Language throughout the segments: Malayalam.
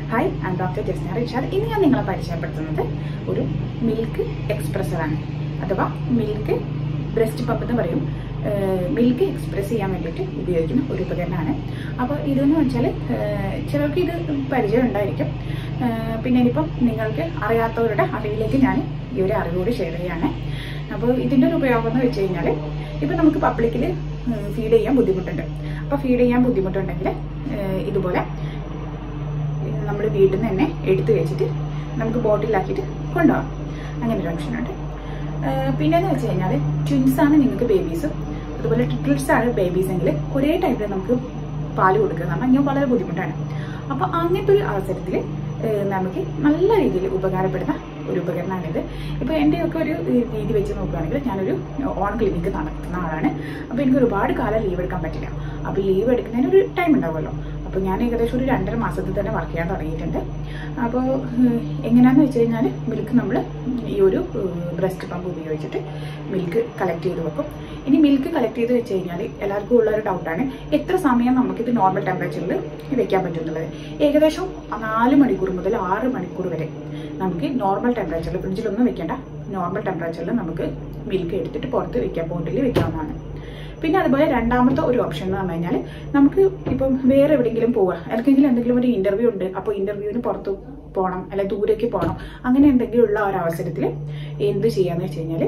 hi I doctor Jasna Richard ഇന്ന് ഞാൻ നിങ്ങളെ പരിചയപ്പെടുത്തുന്നത് ഒരു മിൽക്ക് എക്സ്പ്രസറാണ് അഥവാ മിൽക്ക് ബ്രസ്റ്റ് പമ്പ് എന്ന് പറയും മിൽക്ക് എക്സ്പ്രസ് ചെയ്യാൻ വേണ്ടിയിട്ട് ഉപയോഗിക്കുന്ന ഒരു ഉപകരണമാണ് അപ്പോൾ ഇതെന്ന് വെച്ചാൽ ചിലർക്ക് ഇത് പരിചയം ഉണ്ടായിരിക്കും ഏഹ് പിന്നെ ഇനിയിപ്പം നിങ്ങൾക്ക് അറിയാത്തവരുടെ അറിവിലേക്ക് ഞാൻ ഈ ഒരു അറിവോട് ഷെയർ ചെയ്യാണ് അപ്പോൾ ഇതിൻ്റെ ഒരു ഉപയോഗം എന്ന് വെച്ച് കഴിഞ്ഞാൽ ഇപ്പം നമുക്ക് പബ്ലിക്കിൽ ഫീഡ് ചെയ്യാൻ ബുദ്ധിമുട്ടുണ്ട് അപ്പോൾ ഫീഡ് ചെയ്യാൻ ബുദ്ധിമുട്ടുണ്ടെങ്കിൽ ഏഹ് ഇതുപോലെ നമ്മൾ വീട്ടിൽ നിന്ന് തന്നെ എടുത്തു വെച്ചിട്ട് നമുക്ക് ബോട്ടിലാക്കിയിട്ട് കൊണ്ടുപോകാം അങ്ങനെ ഒരു ഓപ്ഷനുണ്ട് പിന്നെന്ന് വെച്ച് കഴിഞ്ഞാൽ ട്വിൻസ് ആണ് നിങ്ങൾക്ക് ബേബീസും അതുപോലെ ട്രിപ്പിൾസ് ആണ് ബേബീസ് എങ്കിൽ ഒരേ ടൈപ്പിൽ നമുക്ക് പാല് കൊടുക്കുക എന്ന് പറഞ്ഞാൽ വളരെ ബുദ്ധിമുട്ടാണ് അപ്പോൾ അങ്ങനത്തെ ഒരു അവസരത്തിൽ നമുക്ക് നല്ല രീതിയിൽ ഉപകാരപ്പെടുന്ന ഒരു ഉപകരണമാണിത് ഇപ്പോൾ എൻ്റെയൊക്കെ ഒരു ഏഹ്, രീതി വെച്ച് നോക്കുകയാണെങ്കിൽ ഞാനൊരു ഓൺ ക്ലിനിക്ക് നടത്തുന്ന ആളാണ് അപ്പോൾ എനിക്ക് ഒരുപാട് കാലം ലീവ് എടുക്കാൻ പറ്റില്ല അപ്പോൾ ലീവ് എടുക്കുന്നതിന് ഒരു ടൈം ഉണ്ടാവുമല്ലോ അപ്പോൾ ഞാൻ ഏകദേശം ഒരു രണ്ടര മാസത്തിൽ തന്നെ വർക്ക് ചെയ്യാൻ തുടങ്ങിയിട്ടുണ്ട് അപ്പോൾ ഏഹ്, എങ്ങനെയാണെന്ന് വെച്ച് കഴിഞ്ഞാൽ മിൽക്ക് നമ്മൾ ഈ ഒരു ബ്രസ്റ്റ് പമ്പ് ഉപയോഗിച്ചിട്ട് മിൽക്ക് കളക്ട് ചെയ്ത് വെക്കും ഇനി മിൽക്ക് കളക്ട് ചെയ്ത് വെച്ച് കഴിഞ്ഞാൽ എല്ലാവർക്കും ഉള്ള ഒരു ഡൗട്ടാണ് എത്ര സമയം നമുക്കിത് നോർമൽ ടെമ്പറേച്ചറിൽ വെക്കാൻ പറ്റും എന്നുള്ളത് ഏകദേശം നാല് മണിക്കൂർ മുതൽ ആറ് മണിക്കൂർ വരെ നമുക്ക് നോർമൽ ടെമ്പറേച്ചറിൽ ഫ്രിഡ്ജിലൊന്നും വെക്കേണ്ട നോർമൽ ടെമ്പറേച്ചറിൽ നമുക്ക് മിൽക്ക് എടുത്തിട്ട് പുറത്ത് വെക്കാൻ ബോട്ടിൽ വെക്കാവുന്നതാണ് പിന്നെ അതുപോലെ രണ്ടാമത്തെ ഒരു ഓപ്ഷൻ എന്ന് പറഞ്ഞു കഴിഞ്ഞാൽ നമുക്ക് ഇപ്പം വേറെ എവിടെയെങ്കിലും പോവുക ആർക്കെങ്കിലും എന്തെങ്കിലും ഒരു ഇന്റർവ്യൂ ഉണ്ട് അപ്പോൾ ഇന്റർവ്യൂവിന് പുറത്ത് പോകണം അല്ലെങ്കിൽ ദൂരേക്ക് പോകണം അങ്ങനെ എന്തെങ്കിലും ഉള്ള ഒരു അവസരത്തിൽ എന്ത് ചെയ്യാന്ന് വെച്ച് കഴിഞ്ഞാൽ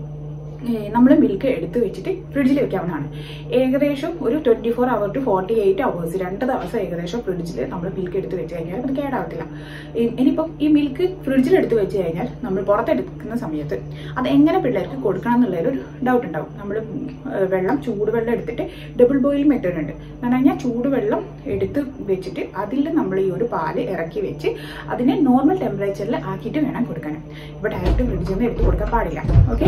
നമ്മൾ മിൽക്ക് എടുത്ത് വെച്ചിട്ട് ഫ്രിഡ്ജിൽ വെക്കാവുന്നതാണ് ഏകദേശം ഒരു twenty four hour to forty eight hours രണ്ട് ദിവസം ഏകദേശം ഫ്രിഡ്ജിൽ നമ്മൾ മിൽക്ക് എടുത്ത് വെച്ച് കഴിഞ്ഞാൽ അത് കേടാവത്തില്ല ഇ- ഇനിയിപ്പം ഈ മിൽക്ക് ഫ്രിഡ്ജിൽ എടുത്ത് വെച്ച് കഴിഞ്ഞാൽ നമ്മൾ പുറത്തെടുക്കുന്ന സമയത്ത് അത് എങ്ങനെ പിള്ളേർക്ക് കൊടുക്കണം എന്നുള്ളൊരു ഡൗട്ട് ഉണ്ടാവും നമ്മൾ വെള്ളം ചൂടുവെള്ളം എടുത്തിട്ട് ഡബിൾ ബോയിൽ മെത്തേഡ് ഉണ്ട് എന്ന് പറഞ്ഞു കഴിഞ്ഞാൽ ചൂടുവെള്ളം എടുത്ത് വെച്ചിട്ട് അതിൽ നമ്മൾ ഈ ഒരു പാല് ഇറക്കി വെച്ച് അതിനെ നോർമൽ ടെമ്പറേച്ചറിൽ ആക്കിയിട്ട് വേണം കൊടുക്കാൻ ഇപ്പോൾ ഡയറക്റ്റ് ഫ്രിഡ്ജിൽ നിന്ന് എടുത്ത് കൊടുക്കാൻ പാടില്ല ഓക്കെ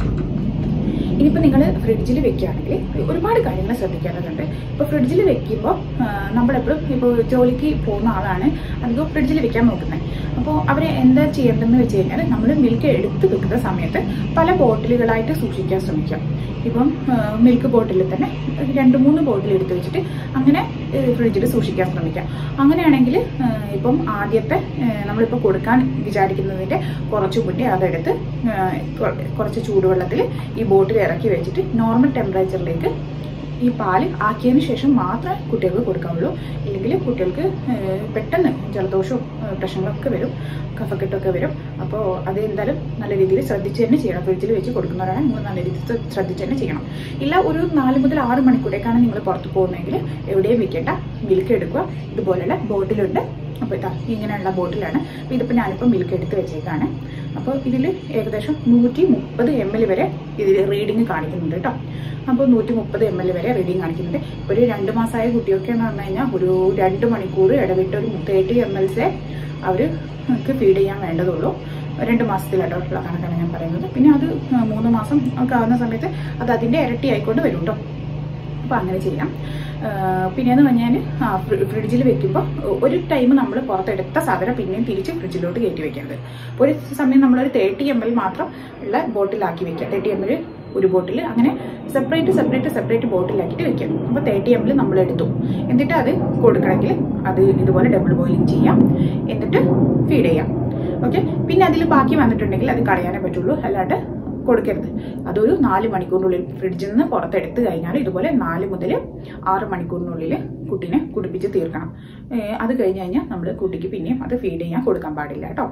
ഇനിയിപ്പോൾ നിങ്ങൾ ഫ്രിഡ്ജിൽ വെക്കുകയാണെങ്കിൽ ഒരുപാട് കാര്യങ്ങൾ ശ്രദ്ധിക്കേണ്ടതുണ്ട് ഇപ്പോൾ ഫ്രിഡ്ജിൽ വെക്കുമ്പോൾ നമ്മളെപ്പോഴും ഇപ്പോൾ ജോലിക്ക് പോകുന്ന ആളാണ് അധികം ഫ്രിഡ്ജിൽ വെക്കാൻ നോക്കുന്നത് അപ്പോൾ അവരെ എന്താ ചെയ്യേണ്ടതെന്ന് വെച്ച് കഴിഞ്ഞാൽ നമ്മൾ മിൽക്ക് എടുത്ത് വെക്കുന്ന സമയത്ത് പല ബോട്ടിലുകളായിട്ട് സൂക്ഷിക്കാൻ ശ്രമിക്കാം ഇപ്പം മിൽക്ക് ബോട്ടിൽ തന്നെ രണ്ട് മൂന്ന് ബോട്ടിൽ എടുത്ത് വെച്ചിട്ട് അങ്ങനെ ഫ്രിഡ്ജിൽ സൂക്ഷിക്കാൻ ശ്രമിക്കാം അങ്ങനെയാണെങ്കിൽ ഏഹ്, ഇപ്പം ആദ്യത്തെ ഏഹ്, നമ്മളിപ്പോൾ കൊടുക്കാൻ വിചാരിക്കുന്നതിൻ്റെ കുറച്ച് മുന്നേ അതെടുത്ത് ഏഹ്, കൊ- കുറച്ച് ചൂടുവെള്ളത്തിൽ ഈ ബോട്ടിൽ ഇറക്കി വെച്ചിട്ട് നോർമൽ ടെമ്പറേച്ചറിലേക്ക് ഈ പാല് ആക്കിയതിന് ശേഷം മാത്രമേ കുട്ടികൾക്ക് കൊടുക്കാവുള്ളൂ ഇല്ലെങ്കിൽ കുട്ടികൾക്ക് ഏഹ്, പെട്ടെന്ന് ജലദോഷവും ഏഹ്, പ്രശ്നങ്ങളൊക്കെ വരും കഫക്കെട്ടൊക്കെ വരും അപ്പോൾ അത് എന്തായാലും നല്ല രീതിയിൽ ശ്രദ്ധിച്ച് തന്നെ ചെയ്യണം ഫ്രിഡ്ജിൽ വെച്ച് കൊടുക്കുന്നവരാണ് നിങ്ങൾ നല്ല രീതിയിൽ ശ്ര- ശ്രദ്ധിച്ച് തന്നെ ചെയ്യണം ഇല്ല ഒരു നാല് മുതൽ ആറ് മണിക്കൂറേക്കാണ് നിങ്ങൾ പുറത്ത് പോകുന്നതെങ്കിൽ എവിടെയും വെക്കേണ്ട മിൽക്ക് എടുക്കുക ഇതുപോലെയുള്ള ബോട്ടിലുണ്ട് അപ്പോൾ ഇതാ ഇങ്ങനെയുള്ള ബോട്ടിലാണ് അപ്പോൾ ഇതിപ്പോൾ ഞാനിപ്പോൾ മിൽക്ക് എടുത്ത് വെച്ചേക്കാണ് അപ്പോൾ ഇതിൽ ഏകദേശം നൂറ്റി മുപ്പത് എം എൽ വരെ ഇതിൽ റീഡിങ് കാണിക്കുന്നുണ്ട് കേട്ടോ അപ്പോൾ നൂറ്റി മുപ്പത് എം എൽ വരെ റീഡിങ് കാണിക്കുന്നുണ്ട് ഒരു രണ്ട് മാസമായ കുട്ടിയൊക്കെ എന്ന് പറഞ്ഞു കഴിഞ്ഞാൽ ഒരു രണ്ട് മണിക്കൂർ ഇടവിട്ട് ഒരു തേർട്ടി എം എൽസേ അവർക്ക് ഫീഡ് ചെയ്യാൻ വേണ്ടതുള്ളൂ രണ്ട് മാസത്തിലായിട്ടുള്ള കണക്കാണ് ഞാൻ പറയുന്നത് പിന്നെ അത് മൂന്ന് മാസം ഒക്കെ ആവുന്ന സമയത്ത് അത് അതിൻ്റെ ഇരട്ടി ആയിക്കൊണ്ട് വരും കേട്ടോ അപ്പോൾ അങ്ങനെ ചെയ്യാം ആഹ് പിന്നെയെന്ന് പറഞ്ഞാൽ ഫ്രിഡ്ജിൽ വെക്കുമ്പോൾ ഒരു ടൈം നമ്മൾ പുറത്തെടുത്ത സാധനം പിന്നെയും തിരിച്ച് ഫ്രിഡ്ജിലോട്ട് കയറ്റി വെക്കരുത് ഒരു സമയം നമ്മളൊരു തേർട്ടി എം എൽ മാത്രം ഉള്ള ബോട്ടിലാക്കി വെക്കുക തേർട്ടി എം എൽ ഒരു ബോട്ടിൽ അങ്ങനെ സെപ്പറേറ്റ് സെപ്പറേറ്റ് സെപ്പറേറ്റ് ബോട്ടിലാക്കിയിട്ട് വെക്കാം അപ്പോൾ തേർട്ടി എം എൽ നമ്മൾ എടുത്തു എന്നിട്ട് അത് കൊടുക്കണമെങ്കിൽ അത് ഇതുപോലെ ഡബിൾ ബോയിലിംഗ് ചെയ്യാം എന്നിട്ട് ഫീഡ് ചെയ്യാം ഓക്കെ പിന്നെ അതിൽ ബാക്കി വന്നിട്ടുണ്ടെങ്കിൽ അത് കളയാനേ പറ്റുള്ളൂ അല്ലാണ്ട് കൊടുക്കരുത് അതൊരു നാല് മണിക്കൂറിനുള്ളിൽ ഫ്രിഡ്ജിൽ നിന്ന് പുറത്തെടുത്ത് കഴിഞ്ഞാൽ ഇതുപോലെ നാല് മുതൽ ആറ് മണിക്കൂറിനുള്ളിൽ കുട്ടീനെ കുടിപ്പിച്ച് തീർക്കണം ഏഹ് അത് കഴിഞ്ഞ് കഴിഞ്ഞാൽ നമ്മൾ കുട്ടിക്ക് പിന്നെയും അത് ഫീഡ് ചെയ്യാൻ കൊടുക്കാൻ പാടില്ല കേട്ടോ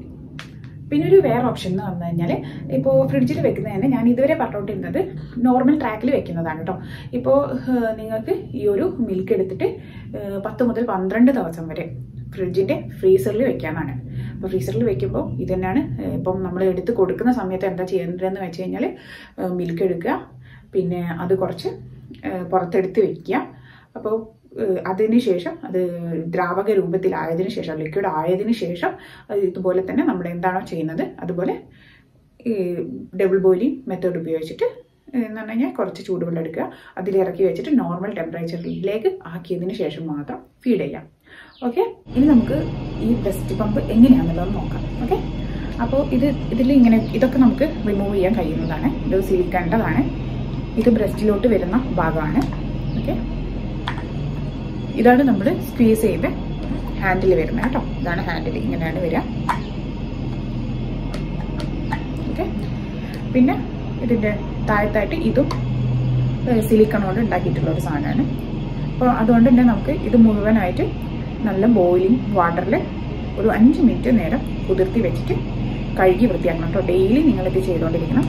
പിന്നെ ഒരു വേറെ ഓപ്ഷൻ എന്ന് പറഞ്ഞു കഴിഞ്ഞാൽ ഇപ്പോൾ ഫ്രിഡ്ജിൽ വെക്കുന്നതിന് ഞാൻ ഇതുവരെ പറഞ്ഞുകൊണ്ടിരുന്നത് നോർമൽ ട്രാക്കിൽ വെക്കുന്നതാണ് കേട്ടോ ഇപ്പോൾ നിങ്ങൾക്ക് ഈ ഒരു മിൽക്ക് എടുത്തിട്ട് ഏഹ് പത്ത് മുതൽ പന്ത്രണ്ട് ദിവസം വരെ ഫ്രിഡ്ജിൻ്റെ ഫ്രീസറിൽ വെക്കാനാണ് അപ്പോൾ ഫ്രീസറിൽ വെക്കുമ്പോൾ ഇത് തന്നെയാണ് ഏഹ് ഇപ്പം നമ്മൾ എടുത്ത് കൊടുക്കുന്ന സമയത്ത് എന്താ ചെയ്യേണ്ടതെന്ന് വെച്ച് കഴിഞ്ഞാൽ മിൽക്ക് എടുക്കുക പിന്നെ അത് കുറച്ച് ഏഹ് പുറത്തെടുത്ത് വെക്കുക അപ്പോൾ ഏഹ് അതിന് ശേഷം അത് ദ്രാവക രൂപത്തിലായതിനു ശേഷം ലിക്വിഡ് ആയതിനു ശേഷം അത് ഇതുപോലെ തന്നെ നമ്മൾ എന്താണോ ചെയ്യുന്നത് അതുപോലെ ഈ ഡബിൾ ബോയിലിംഗ് മെത്തേഡ് ഉപയോഗിച്ചിട്ട് എന്ന് പറഞ്ഞു കഴിഞ്ഞാൽ കുറച്ച് ചൂടുവെള്ളം എടുക്കുക അതിലിറക്കി വെച്ചിട്ട് നോർമൽ ടെമ്പറേച്ചറിലേക്ക് ആക്കിയതിന് ശേഷം മാത്രം ഫീഡ് ചെയ്യാം ഓക്കെ ഇനി നമുക്ക് ഈ ബ്രസ്റ്റ് പമ്പ് എങ്ങനെയാണെന്നുള്ളത് നോക്കാം ഓക്കെ അപ്പോൾ ഇത് ഇതിൽ ഇങ്ങനെ ഇതൊക്കെ നമുക്ക് റിമൂവ് ചെയ്യാൻ കഴിയുന്നതാണ് ഇത് സിലിക്കണ്ടതാണ് ഇത് ബ്രസ്റ്റിലോട്ട് വരുന്ന ഭാഗമാണ് ഓക്കെ ഇതാണ് നമ്മൾ സ്ക്വീസ് ചെയ്ത് ഹാൻഡിൽ വരുന്നത് കേട്ടോ ഇതാണ് ഹാൻഡിൽ ഇങ്ങനെയാണ് വരിക ഓക്കെ പിന്നെ ഇതിൻ്റെ താഴത്തായിട്ട് ഇതും സിലിക്കൺ കൊണ്ട് ഉണ്ടാക്കിയിട്ടുള്ള ഒരു സാധനമാണ് അപ്പോൾ അതുകൊണ്ട് തന്നെ നമുക്ക് ഇത് മുഴുവനായിട്ട് നല്ല ബോയിലിംഗ് വാട്ടറിൽ ഒരു അഞ്ച് മിനിറ്റ് നേരം കുതിർത്തി വെച്ചിട്ട് കഴുകി വൃത്തിയാക്കണം കേട്ടോ ഡെയിലി നിങ്ങളിത് ചെയ്തുകൊണ്ടിരിക്കണം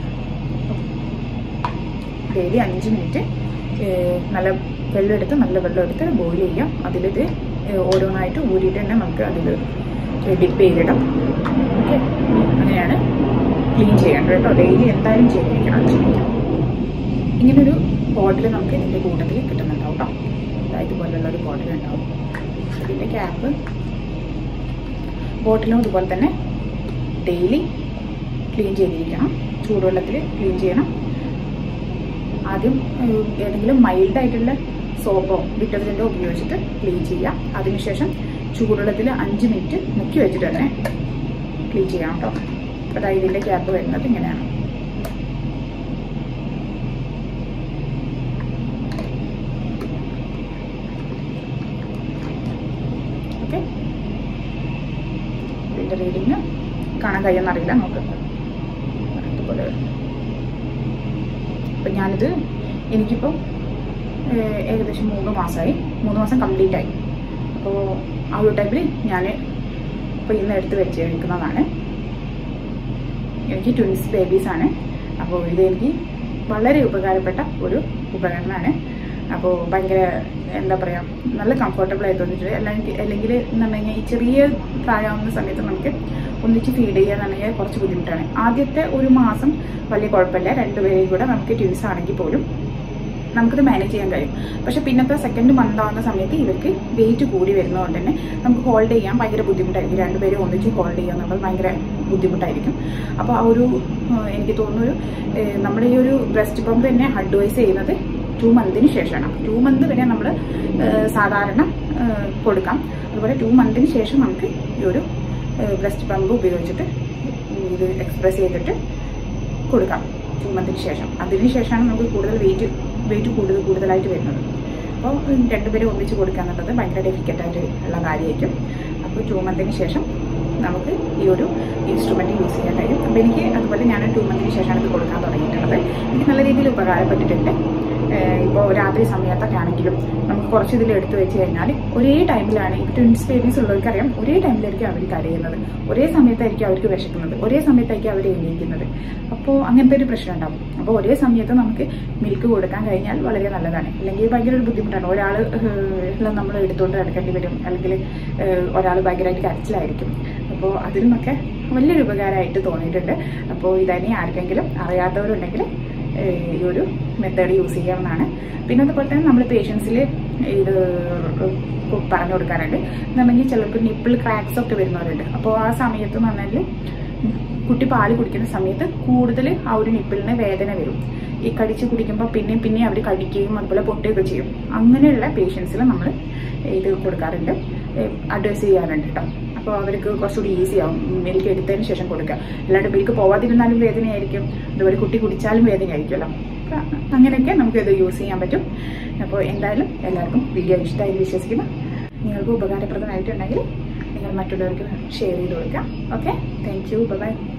ഡെയിലി അഞ്ച് മിനിറ്റ് നല്ല വെള്ളം എടുത്ത് നല്ല വെള്ളം എടുത്ത് ബോയിൽ ചെയ്യാം അതിലിത് ഓരോന്നായിട്ട് ഊരിയിട്ട് തന്നെ നമുക്ക് അതിൽ ഡിപ്പ് ചെയ്തിടാം ഓക്കെ അങ്ങനെയാണ് ക്ലീൻ ചെയ്യേണ്ടത് കേട്ടോ ഡെയിലി എന്തായാലും ചെയ്തിരിക്കണം അഞ്ച് മിനിറ്റ് ഇങ്ങനൊരു ബോട്ടിൽ നമുക്ക് ഇതിൻ്റെ കൂട്ടത്തിൽ കിട്ടുന്നുണ്ടാവും കേട്ടോ അതായത് ഇതുപോലുള്ള ഒരു ബോട്ടിൽ ഉണ്ടാവും ഇതിൻ്റെ ക്യാപ്പ് ബോട്ടിലും ഇതുപോലെ തന്നെ ഡെയിലി ക്ലീൻ ചെയ്തിരിക്കണം ചൂടുവെള്ളത്തിൽ ക്ലീൻ ചെയ്യണം ആദ്യം ഏഹ്, ഏതെങ്കിലും മൈൽഡ് ആയിട്ടുള്ള സോപ്പോ ഡിറ്റർജൻറ്റോ ഉപയോഗിച്ചിട്ട് ക്ലീൻ ചെയ്യാം അതിനുശേഷം ചൂടുവെള്ളത്തിൽ അഞ്ച് മിനിറ്റ് മുക്കി വെച്ചിട്ട് തന്നെ ക്ലീൻ ചെയ്യാം കേട്ടോ അതായത് ഇതിൻ്റെ ക്യാപ്പ് വരുന്നത് ഇങ്ങനെയാണ് ഓക്കെ ഇതിൻ്റെ റീഡിങ് കാണാൻ കഴിയുമെന്നറിയില്ല നമുക്ക് അതുപോലെ അപ്പം ഞാനിത് എനിക്കിപ്പോൾ ഏഹ്, ഏകദേശം മൂന്ന് മാസമായി മൂന്ന് മാസം കംപ്ലീറ്റ് ആയി അപ്പോൾ ആ ഒരു ടൈമിൽ ഞാൻ ഇപ്പോൾ ഇന്ന് എടുത്ത് വെച്ചിരിക്കുന്നതാണ് എനിക്ക് ട്വിൻസ് ബേബീസ് ആണ് അപ്പോൾ ഇത് എനിക്ക് വളരെ ഉപകാരപ്പെട്ട ഒരു ഉപകരണമാണ് അപ്പോൾ ഭയങ്കര എന്താ പറയുക നല്ല കംഫർട്ടബിൾ ആയി തോന്നിയിട്ടുണ്ട് അല്ലെങ്കിൽ അല്ലെങ്കിൽ എന്ന് പറഞ്ഞു കഴിഞ്ഞാൽ ഈ ചെറിയ പ്രായമാവുന്ന സമയത്ത് നമുക്ക് ഒന്നിച്ച് ഫീഡ് ചെയ്യാന്നുണ്ടെങ്കിൽ കുറച്ച് ബുദ്ധിമുട്ടാണ് ആദ്യത്തെ ഒരു മാസം വലിയ കുഴപ്പമില്ല രണ്ടുപേരെയും കൂടെ നമുക്ക് ട്വിൻസ് ആണെങ്കിൽ പോലും നമുക്കത് മാനേജ് ചെയ്യാൻ കഴിയും പക്ഷെ പിന്നത്തെ സെക്കൻഡ് മന്ത് ആവുന്ന സമയത്ത് ഇവർക്ക് വെയിറ്റ് കൂടി വരുന്നതുകൊണ്ട് തന്നെ നമുക്ക് ഹോൾഡ് ചെയ്യാൻ ഭയങ്കര ബുദ്ധിമുട്ടായിരിക്കും രണ്ടുപേരും ഒന്നിച്ച് ഹോൾഡ് ചെയ്യുക എന്നുള്ളത് ഭയങ്കര ബുദ്ധിമുട്ടായിരിക്കും അപ്പോൾ ആ ഒരു ഏഹ്, എനിക്ക് തോന്നുന്നു ഒരു ഏഹ്, നമ്മുടെ ഈ ഒരു ബ്രസ്റ്റ് പമ്പ് തന്നെ അഡ്വൈസ് ചെയ്യുന്നത് ടു മന്തിന് ശേഷമാണ് ടു മന്ത് വരെ നമ്മൾ സാധാരണ ഏഹ്, കൊടുക്കാം അതുപോലെ ടു മന്തിന് ശേഷം നമുക്ക് ഈ ഒരു ബ്രസ്റ്റ് പമ്പ് ഉപയോഗിച്ചിട്ട് ഇത് എക്സ്പ്രസ് ചെയ്തിട്ട് കൊടുക്കാം ടു മന്തിന് ശേഷം അതിന് ശേഷമാണ് നമുക്ക് കൂടുതൽ വെയിറ്റ് വെയിറ്റ് കൂടുതൽ കൂടുതലായിട്ട് വരുന്നത് അപ്പോൾ രണ്ടുപേരും ഒന്നിച്ച് കൊടുക്കുക എന്നുള്ളത് ഭയങ്കര ഡിഫിക്കൽട്ടായിട്ട് ഉള്ള കാര്യമായിരിക്കും അപ്പോൾ ടു മന്തിന് ശേഷം നമുക്ക് ഈ ഒരു ഇൻസ്ട്രുമെൻറ്റ് യൂസ് ചെയ്യാൻ കഴിയും അപ്പോൾ എനിക്ക് അതുപോലെ ഞാൻ ടു മന്തിന് ശേഷമാണ് ഇത് കൊടുക്കാൻ തുടങ്ങിയിട്ടുള്ളത് എനിക്ക് നല്ല രീതിയിൽ ഉപകാരപ്പെട്ടിട്ടുണ്ട് ഇപ്പോൾ രാത്രി സമയത്തൊക്കെ ആണെങ്കിലും നമുക്ക് കുറച്ച് ഇതിൽ എടുത്തു വെച്ച് കഴിഞ്ഞാൽ ഒരേ ടൈമിലാണ് ഈ ട്വിൻസ് ബേബീസ് ഉള്ളവർക്കറിയാം ഒരേ ടൈമിലായിരിക്കും അവർ കരയുന്നത് ഒരേ സമയത്തായിരിക്കും അവർക്ക് വിശക്കുന്നത് ഒരേ സമയത്തായിരിക്കും അവർ എണീക്കുന്നത് അപ്പോൾ അങ്ങനത്തെ ഒരു പ്രശ്നം ഉണ്ടാവും അപ്പോൾ ഒരേ സമയത്ത് നമുക്ക് മിൽക്ക് കൊടുക്കാൻ കഴിഞ്ഞാൽ വളരെ നല്ലതാണ് അല്ലെങ്കിൽ ഭയങ്കര ഒരു ബുദ്ധിമുട്ടാണ് ഒരാൾ നമ്മൾ എടുത്തുകൊണ്ട് നടക്കേണ്ടി വരും അല്ലെങ്കിൽ ഒരാൾ ഭയങ്കരമായിട്ട് കരച്ചിലായിരിക്കും അപ്പോൾ അതിൽ നിന്നൊക്കെ വലിയൊരു ഉപകാരമായിട്ട് തോന്നിയിട്ടുണ്ട് അപ്പോൾ ഇതന്നെ ആർക്കെങ്കിലും അറിയാത്തവരുണ്ടെങ്കിൽ ഏഹ് ഈ ഒരു മെത്തേഡ് യൂസ് ചെയ്യാവുന്നതാണ് പിന്നെ അതുപോലെ തന്നെ നമ്മൾ പേഷ്യൻസിൽ ഇത് പറഞ്ഞു കൊടുക്കാറുണ്ട് എന്നുണ്ടെങ്കിൽ ചിലർക്ക് നിപ്പിൾ ക്രാക്സ് ഒക്കെ വരുന്നവരുണ്ട് അപ്പോൾ ആ സമയത്ത് എന്ന് പറഞ്ഞാൽ കുട്ടി പാല് കുടിക്കുന്ന സമയത്ത് കൂടുതൽ ആ ഒരു നിപ്പിളിന് വേദന വരും ഈ കടിച്ച് കുടിക്കുമ്പോൾ പിന്നെയും പിന്നെയും അവർ കടിക്കുകയും അതുപോലെ പൊട്ടുകയൊക്കെ ചെയ്യും അങ്ങനെയുള്ള പേഷ്യൻസിൽ നമ്മൾ ഇത് കൊടുക്കാറുണ്ട് അഡ്വൈസ് ചെയ്യാറുണ്ട് കേട്ടോ അപ്പോൾ അവർക്ക് കുറച്ചുകൂടി ഈസി ആവും മിൽക്ക് എടുത്തതിന് ശേഷം കൊടുക്കുക അല്ലാണ്ട് മിൽക്ക് പോവാതിരുന്നാലും വേദനയായിരിക്കും അതുപോലെ കുട്ടി കുടിച്ചാലും വേദനയായിരിക്കുമല്ലോ അപ്പോൾ അങ്ങനെയൊക്കെ നമുക്ക് ഇത് യൂസ് ചെയ്യാൻ പറ്റും അപ്പോൾ എന്തായാലും എല്ലാവർക്കും വീഡിയോ ഇഷ്ടമായി വിശ്വസിക്കുന്നു നിങ്ങൾക്ക് ഉപകാരപ്രദമായിട്ടുണ്ടെങ്കിൽ നിങ്ങൾ മറ്റുള്ളവർക്ക് ഷെയർ ചെയ്ത് കൊടുക്കാം ഓക്കെ താങ്ക് യു ബൈ